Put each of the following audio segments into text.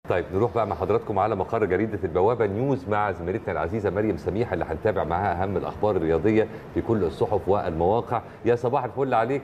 طيب نروح بقى مع حضراتكم على مقر جريده البوابه نيوز مع زميلتنا العزيزه مريم سميحه اللي هنتابع معاها اهم الاخبار الرياضيه في كل الصحف والمواقع يا صباح الفل عليك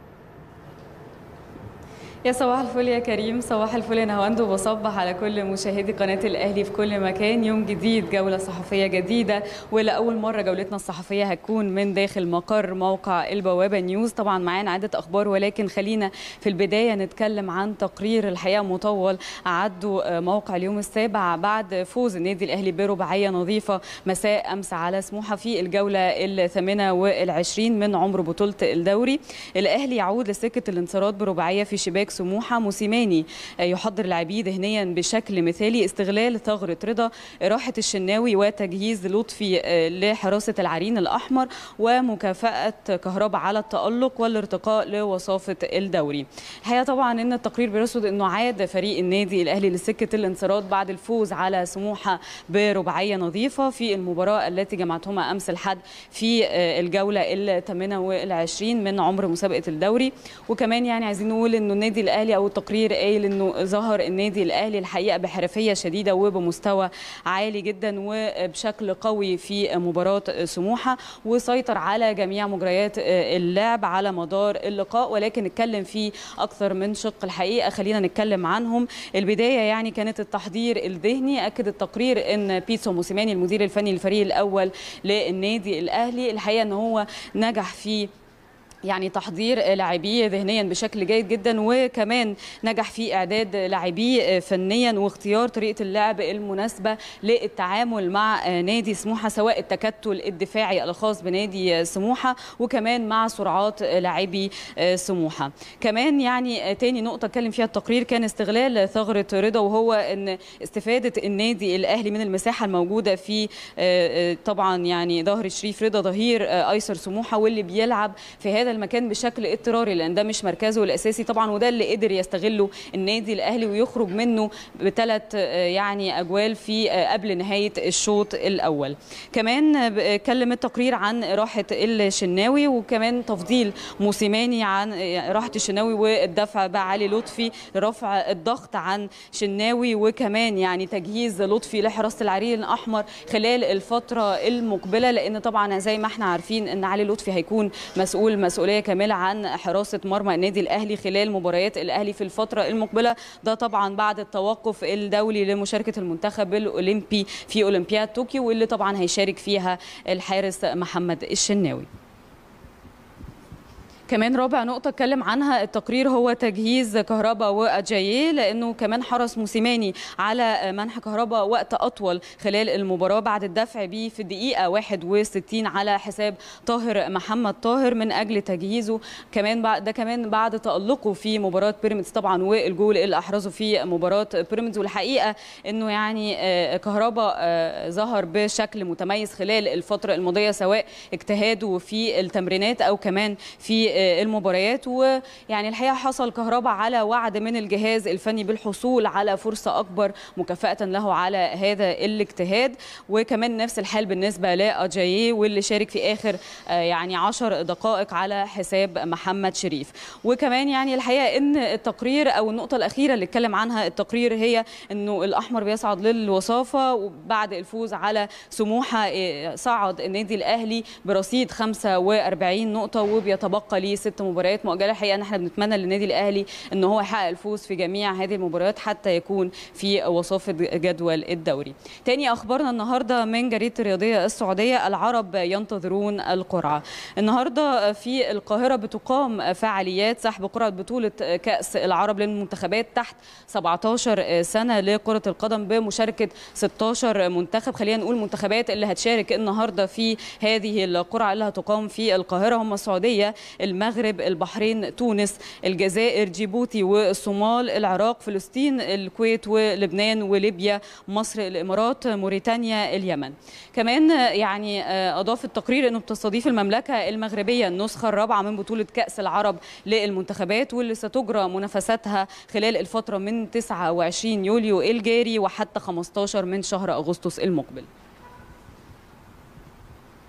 يا صباح الفل يا كريم صباح الفل يا نهاوند وبصبح على كل مشاهدي قناه الاهلي في كل مكان يوم جديد جوله صحفيه جديده ولاول مره جولتنا الصحفيه هتكون من داخل مقر موقع البوابه نيوز طبعا معانا عده اخبار ولكن خلينا في البدايه نتكلم عن تقرير الحقيقه مطول اعده موقع اليوم السابع بعد فوز النادي الاهلي برباعيه نظيفه مساء امس على سموحه في الجوله الثامنه والعشرين من عمر بطوله الدوري الاهلي يعود لسكه الانتصارات برباعيه في شباك سموحه موسيماني يحضر لاعبيه ذهنيا بشكل مثالي استغلال ثغره رضا راحه الشناوي وتجهيز لطفي لحراسه العرين الاحمر ومكافاه كهرباء على التالق والارتقاء لوصافه الدوري الحقيقه طبعا ان التقرير بيرصد انه عاد فريق النادي الاهلي لسكه الانتصارات بعد الفوز على سموحه برباعيه نظيفه في المباراه التي جمعتهما امس الحد في الجوله الثامنه والعشرين من عمر مسابقه الدوري وكمان يعني عايزين نقول انه النادي الاهلي او التقرير قايل انه ظهر النادي الاهلي الحقيقه بحرفيه شديده وبمستوى عالي جدا وبشكل قوي في مباراه سموحه وسيطر على جميع مجريات اللعب على مدار اللقاء ولكن اتكلم فيه اكثر من شق الحقيقه خلينا نتكلم عنهم البدايه يعني كانت التحضير الذهني اكد التقرير ان بيتسو موسيماني المدير الفني للفريق الاول للنادي الاهلي الحقيقه ان هو نجح في يعني تحضير لاعبيه ذهنيا بشكل جيد جدا وكمان نجح في اعداد لاعبيه فنيا واختيار طريقه اللعب المناسبه للتعامل مع نادي سموحه سواء التكتل الدفاعي الخاص بنادي سموحه وكمان مع سرعات لاعبي سموحه كمان يعني تاني نقطه اتكلم فيها التقرير كان استغلال ثغره رضا وهو ان استفاده النادي الاهلي من المساحه الموجوده في طبعا يعني ظهر شريف رضا ظهير ايسر سموحه واللي بيلعب في هذا المكان بشكل اضطراري لان ده مش مركزه الاساسي طبعا وده اللي قدر يستغله النادي الاهلي ويخرج منه بثلاث يعني اجوال في قبل نهايه الشوط الاول كمان اتكلم التقرير عن راحه الشناوي وكمان تفضيل موسيماني عن راحه الشناوي والدفع بعلي لطفي لرفع الضغط عن شناوي وكمان يعني تجهيز لطفي لحراسه العرين الاحمر خلال الفتره المقبله لان طبعا زي ما احنا عارفين ان علي لطفي هيكون مسؤول مسؤوليه كامله عن حراسه مرمى النادي الاهلي خلال مباريات الاهلي في الفتره المقبله ده طبعا بعد التوقف الدولي لمشاركه المنتخب الاولمبي في اولمبياد طوكيو واللي طبعا هيشارك فيها الحارس محمد الشناوي كمان رابع نقطة اتكلم عنها التقرير هو تجهيز كهرباء وأجاييه لأنه كمان حرص موسيماني على منح كهرباء وقت أطول خلال المباراة بعد الدفع به في الدقيقة 61 على حساب طاهر محمد طاهر من أجل تجهيزه كمان ده كمان بعد تألقه في مباراة بيراميدز طبعا والجول اللي أحرزه في مباراة بيراميدز والحقيقة إنه يعني كهرباء ظهر بشكل متميز خلال الفترة الماضية سواء اجتهاده في التمرينات أو كمان في المباريات ويعني الحقيقه حصل كهرباء على وعد من الجهاز الفني بالحصول على فرصه اكبر مكافاه له على هذا الاجتهاد وكمان نفس الحال بالنسبه لاجاييه واللي شارك في اخر يعني 10 دقائق على حساب محمد شريف وكمان يعني الحقيقه ان التقرير او النقطه الاخيره اللي اتكلم عنها التقرير هي انه الاحمر بيصعد للوصافه وبعد الفوز على سموحه صعد النادي الاهلي برصيد 45 نقطه وبيتبقى ليه ست مباريات مؤجله الحقيقه ان احنا بنتمنى للنادي الاهلي ان هو يحقق الفوز في جميع هذه المباريات حتى يكون في وصافه جدول الدوري. تاني اخبارنا النهارده من جريده الرياضيه السعوديه العرب ينتظرون القرعه. النهارده في القاهره بتقام فعاليات سحب قرعه بطوله كاس العرب للمنتخبات تحت 17 سنه لكره القدم بمشاركه 16 منتخب خلينا نقول منتخبات اللي هتشارك النهارده في هذه القرعه اللي هتقام في القاهره هم السعوديه المغرب البحرين تونس الجزائر جيبوتي والصومال العراق فلسطين الكويت ولبنان وليبيا مصر الامارات موريتانيا اليمن كمان يعني اضاف التقرير انه بتستضيف المملكه المغربيه النسخه الرابعه من بطوله كاس العرب للمنتخبات واللي ستجرى منافساتها خلال الفتره من 29 يوليو الجاري وحتى 15 من شهر اغسطس المقبل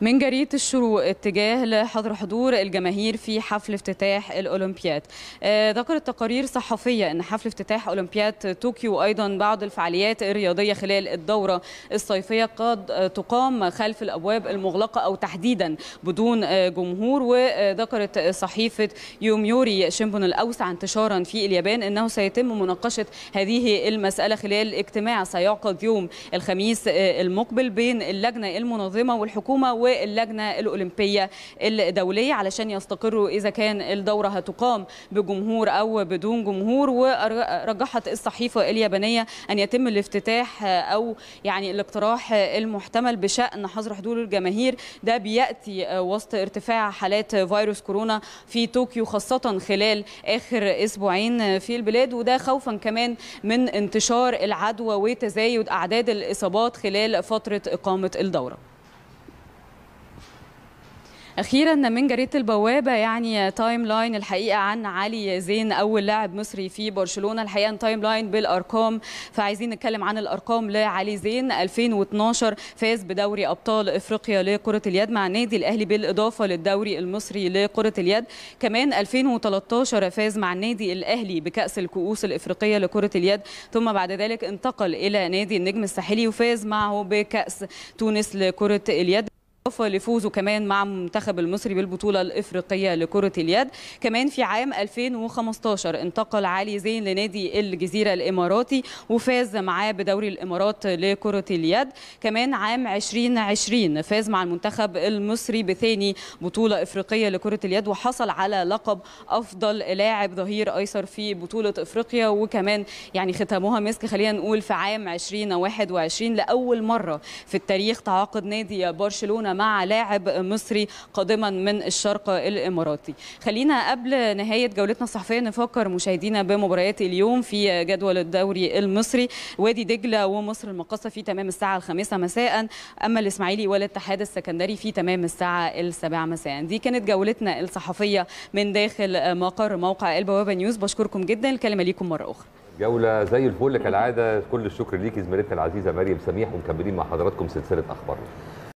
من جريدة الشروق اتجاه لحظر حضور الجماهير في حفل افتتاح الأولمبياد آه، ذكرت تقارير صحفية أن حفل افتتاح أولمبياد طوكيو وأيضا بعض الفعاليات الرياضية خلال الدورة الصيفية قد آه، تقام خلف الأبواب المغلقة أو تحديدا بدون آه، جمهور وذكرت صحيفة يوميوري شيمبون الأوسع انتشارا في اليابان أنه سيتم مناقشة هذه المسألة خلال اجتماع سيعقد يوم الخميس آه، المقبل بين اللجنة المنظمة والحكومة واللجنة الأولمبية الدولية علشان يستقروا إذا كان الدورة هتقام بجمهور أو بدون جمهور ورجحت الصحيفة اليابانية أن يتم الافتتاح أو يعني الاقتراح المحتمل بشأن حظر حضور الجماهير ده بيأتي وسط ارتفاع حالات فيروس كورونا في طوكيو خاصة خلال آخر أسبوعين في البلاد وده خوفا كمان من انتشار العدوى وتزايد أعداد الإصابات خلال فترة إقامة الدورة اخيرا من جريده البوابه يعني تايم لاين الحقيقه عن علي زين اول لاعب مصري في برشلونه الحقيقه تايم لاين بالارقام فعايزين نتكلم عن الارقام لعلي زين 2012 فاز بدوري ابطال افريقيا لكره اليد مع النادي الاهلي بالاضافه للدوري المصري لكره اليد كمان 2013 فاز مع النادي الاهلي بكاس الكؤوس الافريقيه لكره اليد ثم بعد ذلك انتقل الى نادي النجم الساحلي وفاز معه بكاس تونس لكره اليد إضافة لفوزه كمان مع المنتخب المصري بالبطولة الإفريقية لكرة اليد كمان في عام 2015 انتقل علي زين لنادي الجزيرة الإماراتي وفاز معاه بدوري الإمارات لكرة اليد كمان عام 2020 فاز مع المنتخب المصري بثاني بطولة إفريقية لكرة اليد وحصل على لقب أفضل لاعب ظهير أيسر في بطولة إفريقيا وكمان يعني ختموها مسك خلينا نقول في عام 2021 لأول مرة في التاريخ تعاقد نادي برشلونة مع لاعب مصري قادما من الشرق الاماراتي خلينا قبل نهايه جولتنا الصحفيه نفكر مشاهدينا بمباريات اليوم في جدول الدوري المصري وادي دجله ومصر المقاصه في تمام الساعه الخامسه مساء اما الاسماعيلي والاتحاد السكندري في تمام الساعه السابعه مساء دي كانت جولتنا الصحفيه من داخل مقر موقع البوابه نيوز بشكركم جدا الكلمه ليكم مره اخرى جولة زي الفل كالعادة كل الشكر ليكي زميلتنا العزيزة مريم سميح ومكملين مع حضراتكم سلسلة أخبارنا